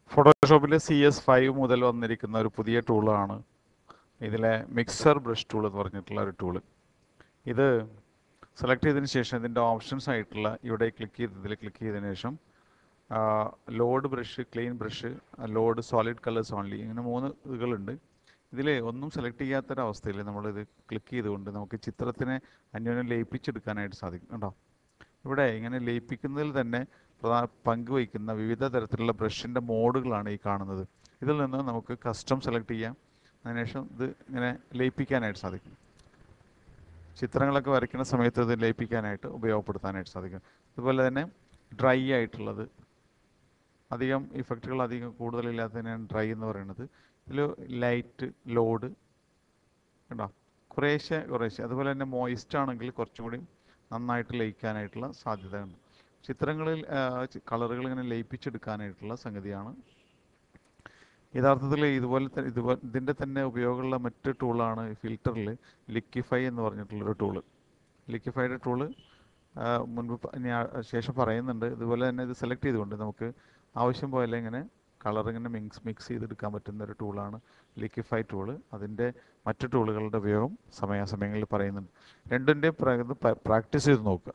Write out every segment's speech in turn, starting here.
ഫോട്ടോഷോപ്പിൽ C S five മുതൽ വന്നിരിക്കുന്ന ഒരു പുതിയ ടൂളാണ് ഇതിലെ മിക്സർ ബ്രഷ് ടൂൾ എന്ന് പറഞ്ഞിട്ടുള്ള ഒരു ടൂള് ഇത് സെലക്ട് ചെയ്തതിന് ശേഷം ഇതിൻ്റെ ഓപ്ഷൻസ് ആയിട്ടുള്ള ഇവിടെ ക്ലിക്ക് ചെയ്ത് ഇതിൽ ക്ലിക്ക് ചെയ്തതിന് ശേഷം load brush clean brush load solid colours only ഇങ്ങനെ മൂന്ന് ഇതുകളുണ്ട് ഇതിൽ ഒന്നും സെലക്ട് ചെയ്യാത്തൊരവസ്ഥയിൽ നമ്മളിത് ക്ലിക്ക് ചെയ്തുകൊണ്ട് നമുക്ക് ചിത്രത്തിനെ അന്യോന്യം ലയിപ്പിച്ചെടുക്കാനായിട്ട് സാധിക്കും കണ്ടോ ഇവിടെ ഇങ്ങനെ ലയിപ്പിക്കുന്നതിൽ തന്നെ പ്രധാന പങ്ക് വഹിക്കുന്ന വിവിധ തരത്തിലുള്ള ബ്രഷിൻ്റെ മോഡുകളാണ് ഈ കാണുന്നത് ഇതിൽ നിന്ന് നമുക്ക് കസ്റ്റം സെലക്ട് ചെയ്യാം അതിനുശേഷം ഇത് ഇങ്ങനെ ലയിപ്പിക്കാനായിട്ട് സാധിക്കും ചിത്രങ്ങളൊക്കെ വരയ്ക്കുന്ന സമയത്ത് ഇത് ലയിപ്പിക്കാനായിട്ട് ഉപയോഗപ്പെടുത്താനായിട്ട് സാധിക്കും അതുപോലെ തന്നെ ഡ്രൈ ആയിട്ടുള്ളത് അധികം ഇഫക്റ്റുകൾ അധികം കൂടുതലില്ലാത്തതിനാണ് ഡ്രൈ എന്ന് പറയുന്നത് ഇതിൽ ലൈറ്റ് ലോഡ് കണ്ടോ കുറേശ്ശെ കുറേശ്ശെ അതുപോലെ തന്നെ മോയിസ്റ്റ് ആണെങ്കിൽ കുറച്ചും കൂടി നന്നായിട്ട് ലയിക്കാനായിട്ടുള്ള സാധ്യതയുണ്ട് ചിത്രങ്ങളിൽ കളറുകൾ ഇങ്ങനെ ലയിപ്പിച്ചെടുക്കാനായിട്ടുള്ള സംഗതിയാണ് യഥാർത്ഥത്തിൽ ഇതുപോലെ തന്നെ ഇതുപോലെ ഇതിൻ്റെ തന്നെ ഉപയോഗമുള്ള മറ്റ് ടൂളാണ് ഫിൽറ്ററിൽ ലിക്വിഫൈ എന്ന് പറഞ്ഞിട്ടുള്ളൊരു ടൂള് ലിക്വിഫൈയുടെ ടൂള് മുൻപ് പ- ഇനി ആ- ശേഷം പറയുന്നുണ്ട് ഇതുപോലെ തന്നെ ഇത് സെലക്ട് ചെയ്തുകൊണ്ട് നമുക്ക് ആവശ്യം പോലെ ഇങ്ങനെ കളർ ഇങ്ങനെ മിക്സ് മിക്സ് ചെയ്തെടുക്കാൻ പറ്റുന്ന ഒരു ടൂളാണ് ലിക്വിഫൈ ടൂള് അതിൻ്റെ മറ്റു ടൂളുകളുടെ ഉപയോഗം സമയാസമയങ്ങളിൽ പറയുന്നുണ്ട് രണ്ടിൻ്റെയും പ്രാക്ടീസ് ചെയ്ത് നോക്കുക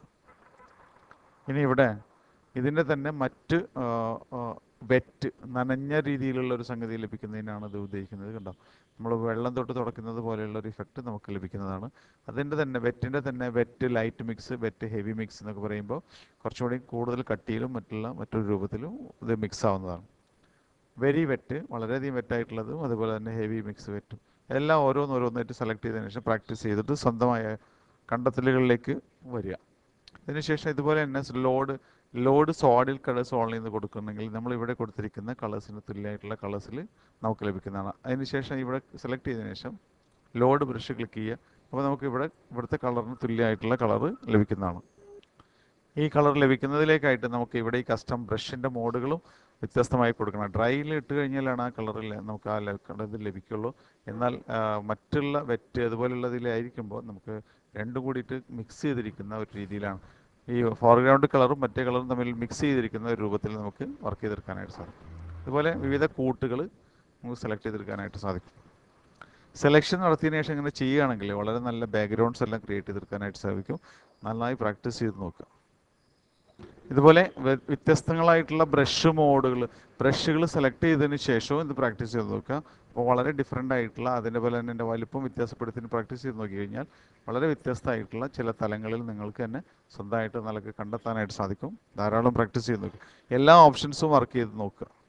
ഇനി ഇവിടെ ഇതിൻ്റെ തന്നെ മറ്റ് വെറ്റ് നനഞ്ഞ രീതിയിലുള്ള ഒരു സംഗതി ലഭിക്കുന്നതിനാണ് ഇത് ഉദ്ദേശിക്കുന്നത് കണ്ടോ നമ്മൾ വെള്ളം തൊട്ട് തുടക്കുന്നത് പോലെയുള്ള ഒരു ഇഫക്റ്റ് നമുക്ക് ലഭിക്കുന്നതാണ് അതിൻ്റെ തന്നെ വെറ്റിൻ്റെ തന്നെ wet light mix wet heavy mix എന്നൊക്കെ പറയുമ്പോൾ കുറച്ചുകൂടി കൂടുതൽ കട്ടിയിലും മറ്റുള്ള മറ്റൊരു രൂപത്തിലും ഇത് മിക്സ് ആവുന്നതാണ് വെരി വെറ്റ് വളരെയധികം വെറ്റായിട്ടുള്ളതും അതുപോലെ തന്നെ ഹെവി മിക്സ് വെറ്റും എല്ലാം ഓരോന്നോരോന്നായിട്ട് സെലക്ട് ചെയ്തതിനു ശേഷം പ്രാക്ടീസ് ചെയ്തിട്ട് സ്വന്തമായ കണ്ടെത്തലുകളിലേക്ക് വരിക അതിനുശേഷം ഇതുപോലെ തന്നെ ലോഡ് ലോഡ് സോഡിൽ കളേഴ്സ് ഓൺലൈൻ നിന്ന് കൊടുക്കുന്നെങ്കിൽ നമ്മൾ ഇവിടെ കൊടുത്തിരിക്കുന്ന കളേഴ്സിന് തുല്യമായിട്ടുള്ള കളേഴ്സിൽ നമുക്ക് ലഭിക്കുന്നതാണ് അതിനുശേഷം ഇവിടെ സെലക്ട് ചെയ്തതിനു ശേഷം ലോഡ് ബ്രഷ് ക്ലിക്ക് ചെയ്യുക അപ്പോൾ നമുക്ക് ഇവിടെ ഇവിടുത്തെ കളറിന് തുല്യമായിട്ടുള്ള കളറ് ലഭിക്കുന്നതാണ് ഈ കളർ ലഭിക്കുന്നതിലേക്കായിട്ട് നമുക്ക് ഇവിടെ ഈ കസ്റ്റം ബ്രഷിൻ്റെ മോഡുകളും വ്യത്യസ്തമായി കൊടുക്കണം ഡ്രൈയിൽ ഇട്ട് കഴിഞ്ഞാലാണ് ആ കളറിൽ നമുക്ക് ആ കളർ ലഭിക്കുള്ളൂ എന്നാൽ ആ, മറ്റുള്ള വെറ്റ് അതുപോലുള്ളതിലായിരിക്കുമ്പോൾ നമുക്ക് രണ്ടും കൂടിയിട്ട് മിക്സ് ചെയ്തിരിക്കുന്ന ഒരു രീതിയിലാണ് ഈ ഫോർഗ്രൗണ്ട് കളറും മറ്റേ കളറും തമ്മിൽ മിക്സ് ചെയ്തിരിക്കുന്ന ഒരു രൂപത്തിൽ നമുക്ക് വർക്ക് ചെയ്തെടുക്കാനായിട്ട് സാധിക്കും അതുപോലെ വിവിധ കൂട്ടുകൾ നമുക്ക് സെലക്ട് ചെയ്തെടുക്കാനായിട്ട് സാധിക്കും സെലക്ഷൻ നടത്തിയതിനു ശേഷം ഇങ്ങനെ ചെയ്യുകയാണെങ്കിൽ വളരെ നല്ല ബാക്ക്ഗ്രൗണ്ട്സ് എല്ലാം ക്രിയേറ്റ് ചെയ്തെടുക്കാനായിട്ട് സാധിക്കും നന്നായി പ്രാക്ടീസ് ചെയ്ത് നോക്കുക ഇതുപോലെ വ്യ- വ്യത്യസ്തങ്ങളായിട്ടുള്ള ബ്രഷ് മോഡുകൾ ബ്രഷുകൾ സെലക്ട് ചെയ്തതിന് ശേഷവും ഇത് പ്രാക്ടീസ് ചെയ്ത് നോക്കുക അപ്പോൾ വളരെ ഡിഫറെൻ്റ് ആയിട്ടുള്ള അതിൻ്റെ പോലെ തന്നെ എൻ്റെ വലിപ്പം വ്യത്യാസപ്പെടുത്തി പ്രാക്ടീസ് ചെയ്ത് നോക്കി കഴിഞ്ഞാൽ വളരെ വ്യത്യസ്തമായിട്ടുള്ള ചില തലങ്ങളിൽ നിങ്ങൾക്ക് തന്നെ സ്വന്തമായിട്ട് നിലക്ക് കണ്ടെത്താനായിട്ട് സാധിക്കും ധാരാളം പ്രാക്ടീസ് ചെയ്ത് നോക്കുക എല്ലാ ഓപ്ഷൻസും വർക്ക് ചെയ്ത് നോക്കുക